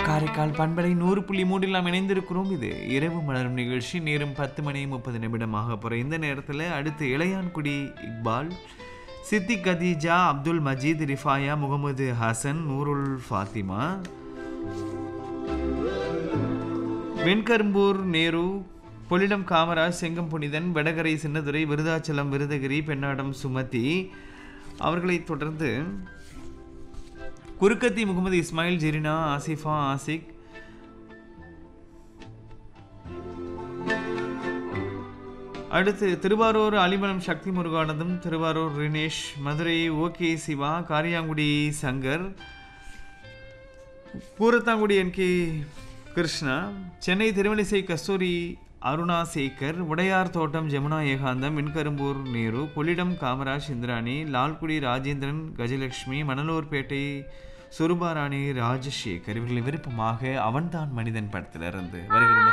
காரைக்கால் பண்பலை நூறு புள்ளி மூன்றில் நாம் இணைந்திருக்கிறோம் இது இரவு மலரும் நிகழ்ச்சி நேரம் பத்து மணி முப்பது நிமிடமாக போகிற இந்த நேரத்தில் அடுத்து இளையான்குடி இக்பால் சித்திக் கதீஜா அப்துல் மஜீத் ரிஃபாயா முகமது ஹசன் நூருல் ஃபாத்திமா வெண்கரும்பூர் நேரு பொலிடம் காமராஜ் செங்கம் புனிதன் வடகரை சின்னதுரை விருதாச்சலம் விருதகிரி பெண்ணாடம் சுமதி அவர்களைத் தொடர்ந்து குறுக்கத்தி முகமது இஸ்மாயில் ஜெரினா ஆசிஃபா ஆசிக் அடுத்து Thiruvarur Alimalam Sakthi Muruganandam Thiruvarur Rinesh Madurai okay Siva Kariyangudi Shankar Koorathangudi N K Krishna Chennai Thiruvalisai Kasthuri Aruna Sekar Udaiyar Thottam Jamuna ஏகாந்தம் மின்கரும்பூர் Nehru Kollidam Kamaraj Indrani Lalgudi Rajendran Gajalakshmi Manalurpettai சுருபாராணி Rajasekar இவர்களின் விருப்பமாக அவன்தான் மனிதன் படத்திலிருந்து வருகிற இந்த